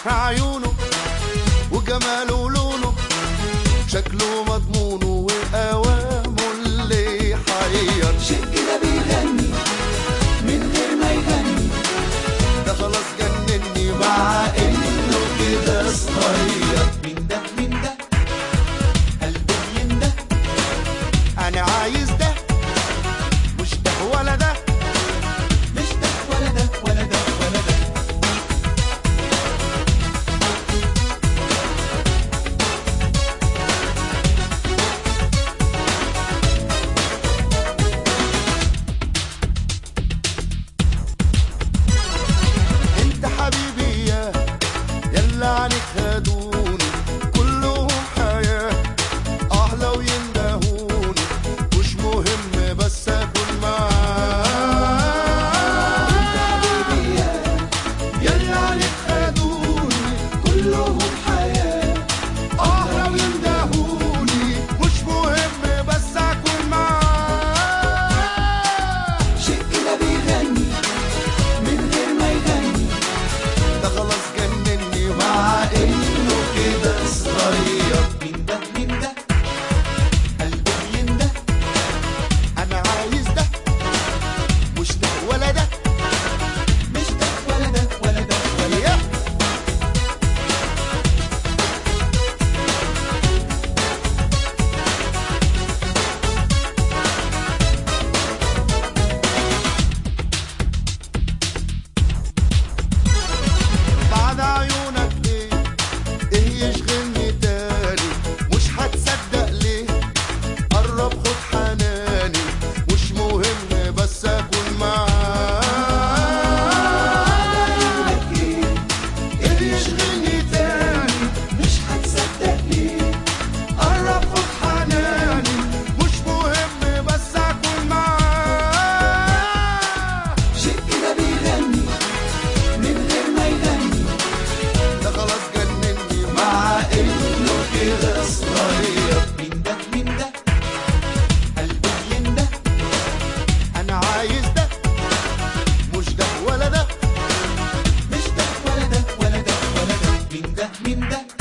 عيونه وجماله ولونه شكله مضمونه وقوامه اللي يحير شيء كده بيغني من غير ما يغني ده خلاص جنني مع انه كده صغير من ده من ده قلبي ينده انا عايز ده مش ده ولا ده مش ده ولا ده ولا ده ولا ده انت حبيبي يا يلا عنك خدوني كلهم حياة اه لو يندهوني مش مهم بس اكون معاك حبيبي يا يلا عنك خدوني كلهم حياة اه لو يندهوني مش مهم بس اكون معاك شيء كده بيغني من غير ما يغني ده خلاص جنني مع انه كده صغير من ده من ده قلبي ينده انا عايز ده مش ده ولا ده مش ده ولا ده ولا ده ولا ده يا بعد عيونك ايه ايه يشغلني تاني مش هتصدق ليه قرب خد حناني مش مهم بس اكون معاك عيونك ايه ايه يشغلني تاني مش هتصدق ليه قرب خد حناني مش مهم بس اكون معاك شيء كده بيغني من غير ما يغني ده خلاص جنني مع انه كده صغير من ده من ده قلبي ينده انا عايز ده مش ده ولا ده مش ده ولا ده ولا ده ولا ده من ده من ده